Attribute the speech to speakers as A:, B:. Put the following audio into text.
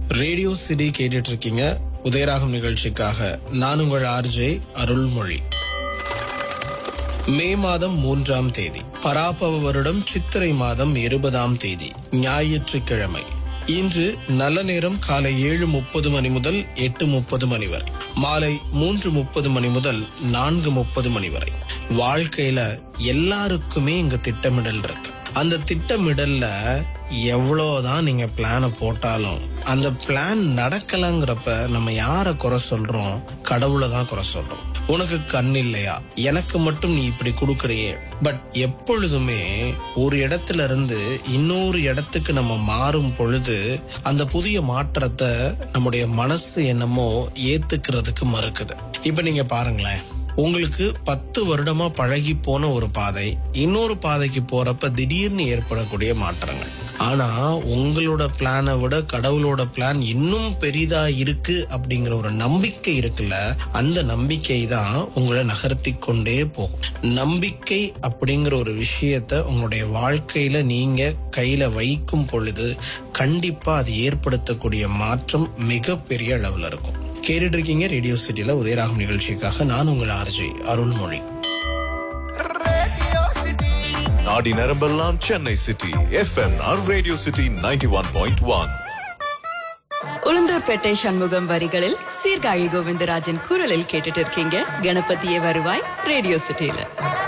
A: radio CD கேட்டுட்டு இருக்கீங்க உதயராகம் நிகழ்ச்சிக்காக நான் உங்கள் ஆர்ஜே அருள்மொழி மே மாதம் மூன்றாம் தேதி பராபவ வருடம் சித்திரை மாதம் இருபதாம் தேதி ஞாயிற்றுக்கிழமை இன்று நல்ல நேரம் காலை ஏழு முப்பது மணி முதல் எட்டு முப்பது மணி வரை மாலை மூன்று முப்பது மணி முதல் நான்கு முப்பது மணி வரை வாழ்க்கையில எல்லாருக்குமே இங்க திட்டமிடல் இருக்கு அந்த திட்டமிடல்ல எவ்வளவுதான் நீங்க பிளான போட்டாலும் அந்த பிளான் நடக்கலங்கிறப்ப நம்ம யார குறை சொல்றோம் கடவுளை தான் குறை சொல்றோம் உனக்கு கண் இல்லையா எனக்கு மட்டும் நீ இப்படி கொடுக்கறியே பட் எப்பொழுதுமே ஒரு இடத்துல இருந்து இன்னொரு இடத்துக்கு நம்ம மாறும் பொழுது அந்த புதிய மாற்றத்தை நம்முடைய மனசு என்னமோ ஏத்துக்கிறதுக்கு மறுக்குது இப்ப நீங்க பாருங்களேன் உங்களுக்கு பத்து வருடமா பழகி போன ஒரு பாதை இன்னொரு பாதைக்கு போறப்ப திடீர்னு ஏற்படக்கூடிய மாற்றங்கள் ஆனா உங்களோட பிளானை விட கடவுளோட பிளான் இன்னும் பெரிதா இருக்கு அப்படிங்கிற ஒரு நம்பிக்கை இருக்குல்ல அந்த நம்பிக்கை தான் உங்களை நகர்த்தி கொண்டே போகும் நம்பிக்கை அப்படிங்கிற ஒரு விஷயத்த உங்களுடைய வாழ்க்கையில நீங்க கையில வைக்கும் பொழுது கண்டிப்பா அது ஏற்படுத்தக்கூடிய மாற்றம் மிகப்பெரிய அளவுல இருக்கும் கேட்டுட்டு இருக்கீங்க ரேடியோ சிட்டில உதயராகம் நிகழ்ச்சிக்காக நான் உங்கள் ஆர்ஜி அருள்மொழி
B: நாடி நரம்பெல்லாம் சென்னை சிட்டி எஃப்எம்ஆர் Radio City ninety one point one
C: Ulundurpettai Shanmugam வரிகளில் சீர்காழி கோவிந்தராஜன் குரலில் கேட்டுட்டு இருக்கீங்க கணபதியே வருவாய் ரேடியோ சிட்டியில